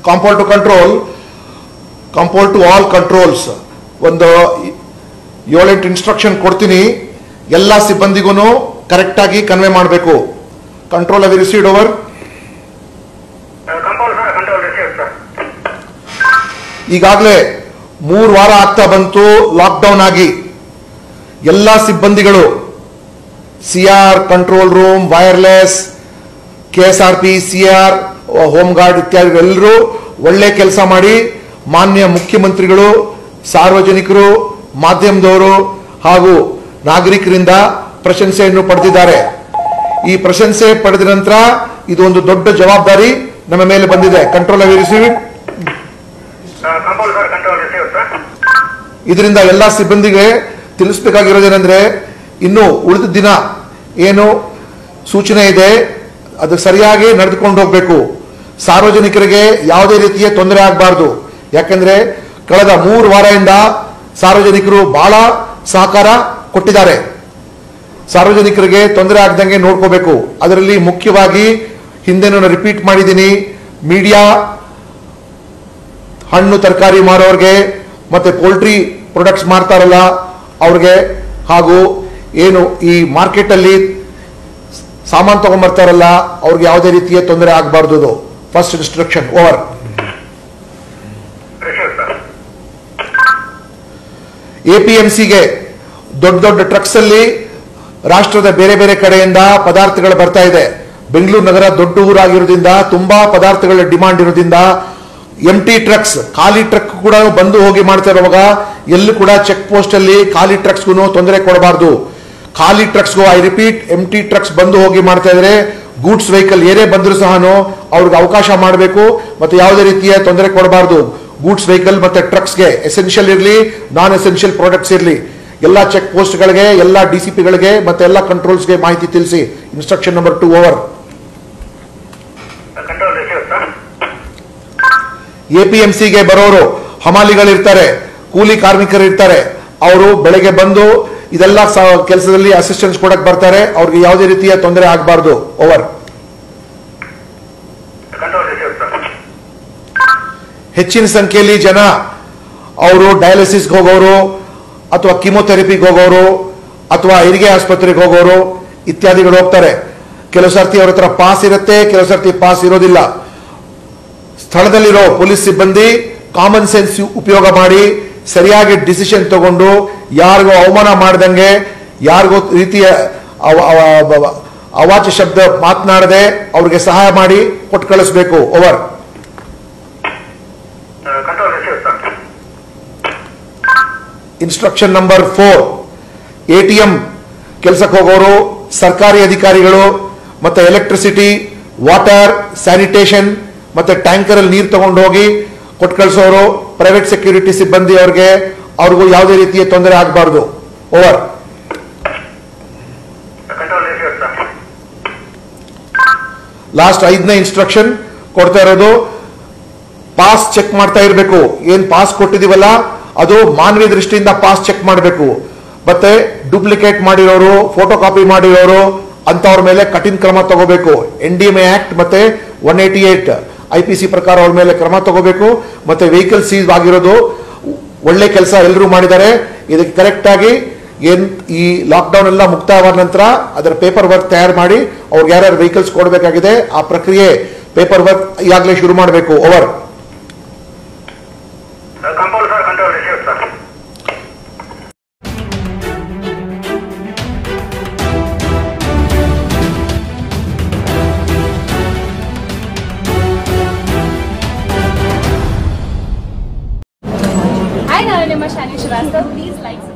compound to control compound to all controls ಒಂದು ಏಳೆಂಟು instruction ಕೊಡ್ತೀನಿ ಎಲ್ಲ ಸಿಬ್ಬಂದಿಗೂ ಕರೆಕ್ಟಾಗಿ ಕನ್ವೆ ಮಾಡಬೇಕು control have you received over compound sir control receive sir ಈಗಾಗಲೇ ಮೂರು ವಾರ ಆಗ್ತಾ ಬಂತು ಲಾಕ್ಡೌನ್ ಆಗಿ ಎಲ್ಲ ಸಿಬ್ಬಂದಿಗಳು C R control room wireless K S R P C R home guard ಇತ್ಯಾದಿ ಎಲ್ಲರೂ ಒಳ್ಳೆ ಕೆಲಸ ಮಾಡಿ ಮಾನ್ಯ ಮುಖ್ಯಮಂತ್ರಿಗಳು ಸಾರ್ವಜನಿಕರು ಮಾಧ್ಯಮದವರು ಹಾಗೂ ನಾಗರಿಕರಿಂದ ಪ್ರಶಂಸೆಯನ್ನು ಪಡೆದಿದ್ದಾರೆ ಈ ಪ್ರಶಂಸೆ ಪಡೆದ ನಂತರ ಇದು ಒಂದು ದೊಡ್ಡ ಜವಾಬ್ದಾರಿ ನಮ್ಮ ಮೇಲೆ ಬಂದಿದೆ control have you receive compound sir control receive sir ಇದರಿಂದ ಎಲ್ಲ ಸಿಬ್ಬಂದಿಗೆ ತಿಳಿಸ್ಬೇಕಾಗಿರೋದೇನೆಂದ್ರೆ ಇನ್ನು ಉಳಿದ ದಿನ ಏನು ಸೂಚನೆ ಇದೆ ಅದು ಸರಿಯಾಗಿ ನಡೆದುಕೊಂಡು ಹೋಗಬೇಕು ಸಾರ್ವಜನಿಕರಿಗೆ ಯಾವುದೇ ರೀತಿಯ ತೊಂದರೆ ಆಗಬಾರ್ದು ಯಾಕೆಂದ್ರೆ ಕಳೆದ ಮೂರು ವಾರದಿಂದ ಸಾರ್ವಜನಿಕರು ಬಹಳ ಸಹಕಾರ ಕೊಟ್ಟಿದ್ದಾರೆ ಸಾರ್ವಜನಿಕರಿಗೆ ತೊಂದರೆ ಆಗದಂಗೆ ನೋಡ್ಕೋಬೇಕು ಅದರಲ್ಲಿ ಮುಖ್ಯವಾಗಿ ಹಿಂದೆ ನಾನು ರಿಪೀಟ್ ಮಾಡಿದ್ದೀನಿ ಮೀಡಿಯಾ ಹಣ್ಣು ತರಕಾರಿ ಮಾರೋರಿಗೆ ಮತ್ತೆ ಪೋಲ್ಟ್ರಿ ಪ್ರಾಡಕ್ಟ್ಸ್ ಮಾರ್ತಾರಲ್ಲ ಅವ್ರಿಗೆ ಹಾಗೂ ಏನು ಈ ಮಾರ್ಕೆಟಲ್ಲಿ ಸಾಮಾನು ತಗೊಂಬರ್ತಾರಲ್ಲ ಅವ್ರಿಗೆ ಯಾವುದೇ ರೀತಿಯ ತೊಂದರೆ ಆಗಬಾರ್ದು first instruction over receive sir A P M ಸಿಗೆ ದೊಡ್ಡ ದೊಡ್ಡ ಟ್ರಕ್ಸ್ ಅಲ್ಲಿ ರಾಷ್ಟ್ರದ ಬೇರೆ ಬೇರೆ ಕಡೆಯಿಂದ ಪದಾರ್ಥಗಳು ಬರ್ತಾ ಇದೆ ಬೆಂಗಳೂರು ನಗರ ದೊಡ್ಡ ಊರಾಗಿರೋದ್ರಿಂದ ತುಂಬಾ ಪದಾರ್ಥಗಳ ಡಿಮಾಂಡ್ ಇರೋದ್ರಿಂದ ಎಂ ಟಿ ಟ್ರಕ್ಸ್ ಖಾಲಿ ಟ್ರಕ್ ಕೂಡ ಬಂದು ಹೋಗಿ ಮಾಡ್ತಾ ಇರುವಾಗ ಎಲ್ಲೂ ಕೂಡ ಚೆಕ್ ಪೋಸ್ಟ್ ಅಲ್ಲಿ ಖಾಲಿ ಟ್ರಕ್ಸ್ಗೂ ತೊಂದರೆ ಕೊಡಬಾರ್ದು ಖಾಲಿ ಟ್ರಕ್ಸ್ಗೂ I repeat M T trucks ಬಂದು ಹೋಗಿ ಮಾಡ್ತಾ ಇದ್ರೆ ಗೂಡ್ಸ್ ವೆಹಿಕಲ್ ಏನೇ ಬಂದರೂ ಸಹ ಅವ್ರಿಗೆ ಅವಕಾಶ ಮಾಡಬೇಕು ಮತ್ತೆ ಯಾವುದೇ ರೀತಿಯ ತೊಂದರೆ ಕೊಡಬಾರ್ದು ಗೂಡ್ಸ್ ವೆಹಿಕಲ್ ಮತ್ತೆ ಟ್ರಕ್ಸ್ಗೆ ಎಸೆನ್ಷಿಯಲ್ ಇರಲಿ ನಾನ್ ಎಸೆನ್ಷಿಯಲ್ ಪ್ರಾಡಕ್ಟ್ಸ್ ಇರಲಿ ಎಲ್ಲ ಚೆಕ್ ಪೋಸ್ಟ್ಗಳಿಗೆ ಎಲ್ಲ ಡಿ ಸಿ ಪಿಗಳಿಗೆ ಮತ್ತೆ ಎಲ್ಲ ಕಂಟ್ರೋಲ್ಸ್ಗೆ ಮಾಹಿತಿ ತಿಳಿಸಿ instruction number two over control receive sir A P M ಸಿಗೆ ಬರೋರು ಹಮಾಲಿಗಳಿರ್ತಾರೆ ಕೂಲಿ ಕಾರ್ಮಿಕರು ಇರ್ತಾರೆ ಅವರು ಬೆಳಗ್ಗೆ ಬಂದು ಇದೆಲ್ಲ ಕೆಲಸದಲ್ಲಿ ಅಸಿಸ್ಟೆನ್ಸ್ ಕೊಡಕ್ ಬರ್ತಾರೆ ಅವ್ರಿಗೆ ಯಾವುದೇ ರೀತಿಯ ತೊಂದರೆ ಆಗಬಾರ್ದು ಓವರ್ ಕಂಟ್ರೋಲ್ ರಿಸೀವ್ ಸರ್ ಹೆಚ್ಚಿನ ಸಂಖ್ಯೆಯಲ್ಲಿ ಜನ ಅವರು ಡಯಾಲಿಸಿಸ್ಗೆ ಹೋಗೋರು ಅಥವಾ ಕಿಮೊಥೆರಪಿಗೆ ಹೋಗೋರು ಅಥವಾ ಹೆರಿಗೆ ಆಸ್ಪತ್ರೆಗೆ ಹೋಗೋರು ಇತ್ಯಾದಿಗಳು ಹೋಗ್ತಾರೆ ಕೆಲವು ಸರ್ತಿ ಅವ್ರ ಹತ್ರ ಪಾಸ್ ಇರುತ್ತೆ ಕೆಲವು ಸರ್ತಿ ಪಾಸ್ ಇರೋದಿಲ್ಲ ಸ್ಥಳದಲ್ಲಿರೋ ಪೊಲೀಸ್ ಸಿಬ್ಬಂದಿ ಕಾಮನ್ ಸೆನ್ಸ್ ಉಪಯೋಗ ಮಾಡಿ ಸರಿಯಾಗಿ ಡಿಸಿಷನ್ ತಗೊಂಡು ಯಾರಿಗೂ ಅವಮಾನ ಮಾಡ್ದಂಗೆ ಯಾರಿಗೂ ರೀತಿಯ ಅವ- ಅವ- ಅವ- ಅವಾಚ್ಯ ಶಬ್ದ ಮಾತನಾಡದೆ ಅವ್ರಿಗೆ ಸಹಾಯ ಮಾಡಿ ಕೊಟ್ಟು ಕಳಿಸ್ಬೇಕು over control receive sir instruction number four A T M ಕೆಲಸಕ್ಕೆ ಹೋಗೋರು ಸರ್ಕಾರಿ ಅಧಿಕಾರಿಗಳು ಮತ್ತೆ ಎಲೆಕ್ಟ್ರಿಸಿಟಿ ವಾಟರ್ ಸ್ಯಾನಿಟೇಷನ್ ಮತ್ತೆ ಟ್ಯಾಂಕರ್ ಅಲ್ಲಿ ನೀರು ತಗೊಂಡು ಹೋಗಿ ಕೊಟ್ಟು ಕಳಿಸೋರು ಪ್ರೈವೇಟ್ ಸೆಕ್ಯೂರಿಟಿ ಸಿಬ್ಬಂದಿ ಅವ್ರಿಗೆ ಅವ್ರಿಗೂ ಯಾವುದೇ ರೀತಿಯ ತೊಂದರೆ ಆಗಬಾರ್ದು over control receive sir last ಐದನೇ ಇನ್ಸ್ಟ್ರಕ್ಷನ್ ಕೊಡ್ತಾ ಇರೋದು ಪಾಸ್ ಚೆಕ್ ಮಾಡ್ತಾ ಇರಬೇಕು ಏನ್ ಪಾಸ್ ಕೊಟ್ಟಿದೀವಲ್ಲ ಅದು ಮಾನವೀಯ ದೃಷ್ಟಿಯಿಂದ ಪಾಸ್ ಚೆಕ್ ಮಾಡಬೇಕು ಮತ್ತೆ ಡೂಪ್ಲಿಕೇಟ್ ಮಾಡಿರೋರು ಫೋಟೋ ಕಾಪಿ ಮಾಡಿರೋರು ಅಂತವ್ರ ಮೇಲೆ ಕಠಿಣ ಕ್ರಮ ತಗೋಬೇಕು ಎನ್ ಡಿ ಎಂ ಆಕ್ಟ್ ಮತ್ತೆ one eighty eight I P C ಪ್ರಕಾರ ಅವ್ರ ಮೇಲೆ ಕ್ರಮ ತಗೋಬೇಕು ಮತ್ತೆ ವೆಹಿಕಲ್ ಸೀಸ್ ಆಗಿರೋದು ಒಳ್ಳೆ ಕೆಲಸ ಎಲ್ಲರೂ ಮಾಡಿದ್ದಾರೆ ಇದಕ್ಕೆ ಕರೆಕ್ಟ್ ಆಗಿ ಏನ್ ಈ ಲಾಕ್ಡೌನ್ ಎಲ್ಲ ಮುಕ್ತಾಯವಾದ ನಂತರ ಅದರ ಪೇಪರ್ ವರ್ಕ್ ತಯಾರು ಮಾಡಿ ಅವ್ರಿಗೆ ಯಾರ್ಯಾರು ವೆಹಿಕಲ್ಸ್ ಕೊಡಬೇಕಾಗಿದೆ ಆ ಪ್ರಕ್ರಿಯೆ ಪೇಪರ್ ವರ್ಕ್ ಈಗಾಗಲೇ ಶುರು ಮಾಡಬೇಕು over compound sir control receive sir Hi, ನಾನು ನಿಮ್ಮ ಶಾಲಿ ಶ್ರೀವಾಸ್ತವ್ ಪ್ಲೀಸ್ ಲೈಕ್